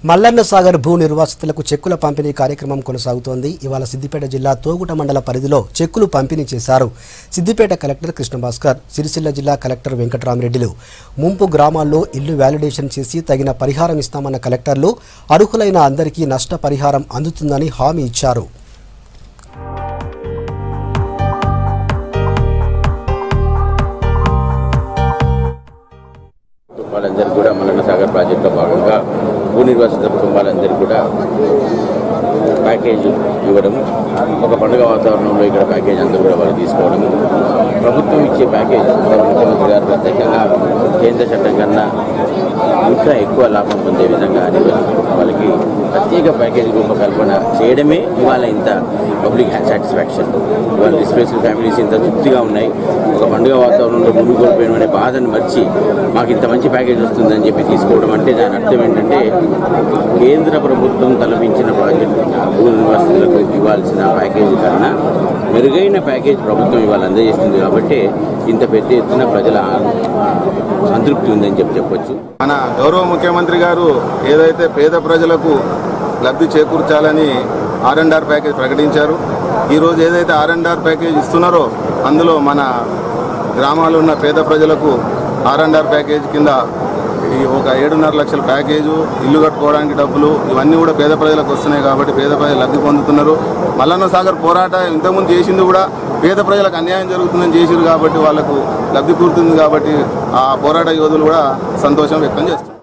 మల్లన్న సాగర్ భూ నిర్వాసితులకు చెక్కుల పంపిణీ కార్యక్రమం కొనసాగుతోంది ఇవాళ సిద్దిపేట జిల్లా తోగుట మండల పరిధిలో చెక్కులు పంపిణీ చేశారు సిద్దిపేట కలెక్టర్ కృష్ణభాస్కర్ సిరిసిల్ల జిల్లా కలెక్టర్ వెంకటరామరెడ్డిలు ముంపు గ్రామాల్లో ఇల్లు వ్యాలిడేషన్ చేసి తగిన పరిహారం ఇస్తామన్న కలెక్టర్లు అర్హులైన అందరికీ నష్టపరిహారం అందుతుందని హామీ ఇచ్చారు కుటుంబాలందరికీ కూడా మల్లన్న సాగర్ ప్రాజెక్టులో భాగంగా భూ నిర్వాసిత కుటుంబాలందరికీ కూడా ప్యాకేజ్ ఇవ్వడం ఒక పండుగ వాతావరణంలో ఇక్కడ ప్యాకేజ్ అందరూ కూడా వాళ్ళు తీసుకోవడం ప్రభుత్వం ఇచ్చే ప్యాకేజ్ ముఖ్యమంత్రి గారు ప్రత్యేకంగా కేంద్ర చట్టం కన్నా ఇంకా ఎక్కువ లాభం పొందే విధంగా నిర్వాసిత కుటుంబాలకి ప్రత్యేక ప్యాకేజ్ రూపకల్పన చేయడమే ఇవాళ ఇంత పబ్లిక్ సాటిస్ఫాక్షన్ ఇవాళ డిస్ప్లేస్డ్ ఫ్యామిలీస్ ఇంత తృప్తిగా ఉన్నాయి ఒక పండుగ వాతావరణంలో భూమి కోల్పోయిన అనే బాధను మర్చి మాకు ఇంత మంచి ప్యాకేజ్ వస్తుందని చెప్పి తీసుకోవడం అంటే దాని అర్థం ఏంటంటే కేంద్ర ప్రభుత్వం తలపించిన ప్రాజెక్టు భూ నివాసితులకు ఇవ్వాల్సిన ప్యాకేజ్ కన్నా మెరుగైన ప్యాకేజ్ ప్రభుత్వం ఇవాళ అందజేస్తుంది కాబట్టి ఇంత పెద్ద ఎత్తున ప్రజల సంతృప్తి ఉందని చెప్పి చెప్పొచ్చు మన గౌరవ ముఖ్యమంత్రి గారు ఏదైతే పేద ప్రజలకు లబ్ధి చేకూర్చాలని ఆర్ అండ్ ఆర్ ప్యాకేజ్ ప్రకటించారు ఈరోజు ఏదైతే ఆర్ అండ్ ఆర్ ప్యాకేజ్ ఇస్తున్నారో అందులో మన గ్రామాల్లో ఉన్న పేద ప్రజలకు ఆర్ అండ్ ఆర్ ప్యాకేజ్ కింద ఈ ఒక ఏడున్నర లక్షల ప్యాకేజు ఇల్లు కట్టుకోవడానికి డబ్బులు ఇవన్నీ కూడా పేద ప్రజలకు వస్తున్నాయి కాబట్టి పేద ప్రజలు లబ్ధి పొందుతున్నారు మల్లన్న సాగర్ పోరాట ఇంతకుముందు చేసింది కూడా పేద ప్రజలకు అన్యాయం జరుగుతుందని చేసిరు కాబట్టి వాళ్ళకు లబ్ధి కూరుతుంది కాబట్టి ఆ పోరాట యోధులు కూడా సంతోషం వ్యక్తం చేస్తున్నారు